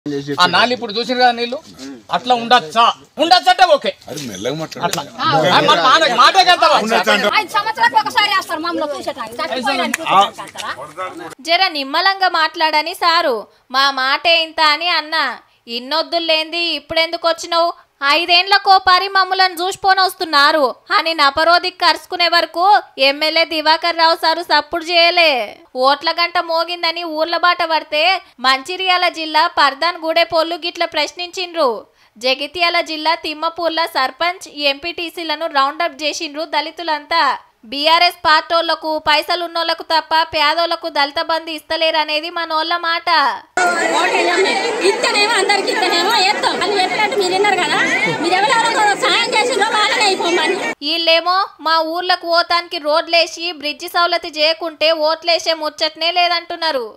ఆ నాళ్ళు ఇప్పుడు చూసిన కదా నీళ్ళు అట్లా ఉండొచ్చా ఉండొచ్చు అంటే ఓకే అది మెల్లగా మాట్లాడు అట్లా ఆ, మన మాట మాటకెళ్తావా ఐదు సంవత్సరాలకు ఒకసారి వేస్తారు మమ్మల్ని చూసేటానికి చచ్చిపోయారని చూసేటానికి అంటారా? జర నిమ్మలంగా మాట్లాడని సారు మా మాట ఇంత అని అన్న ఇన్నొద్దులేంది ఇప్పుడెందుకు వచ్చినావు ఐదేండ్ల కోపారి మమ్మలను చూసిపోని వస్తున్నారు అని నపరోదికి కరుచుకునే వరకు ఎమ్మెల్యే దివాకర్ రావు సారు సప్పుడు చేయలే ఓట్ల గంట మోగిందని ఊర్ల బాట పడితే మంచిర్యాల జిల్లా పర్దాన్ గూడెపోళ్ళు గిట్ల ప్రశ్నించిండ్రు జగిత్యాల జిల్లా తిమ్మపూర్ల సర్పంచ్ ఎంపీటీసీలను రౌండప్ చేసిండ్రు దళితులంతా బీఆర్ఎస్ పార్టోళ్లకు పైసలున్నోళ్లకు తప్ప పేదోళ్లకు దళిత బంధు ఇస్తలేరనేది మనోళ్ళ మాట ఓటేయమ్మే. ఇత్తనేమో అందరికి ఇత్తనేమో ఎత్తాం వాళ్ళు చెప్పినట్టు మీరు విన్నారు కదా మీరు ఎవరెవరో సాయం చేసిండ్రో వాళ్ళనే అయిపోమని వీళ్ళేమో మా ఊర్లకు పోతానికి రోడ్లేసి బ్రిడ్జి సౌలతి చేయకుంటే ఓట్లేసే ముచ్చట్నే లేదంటున్నారు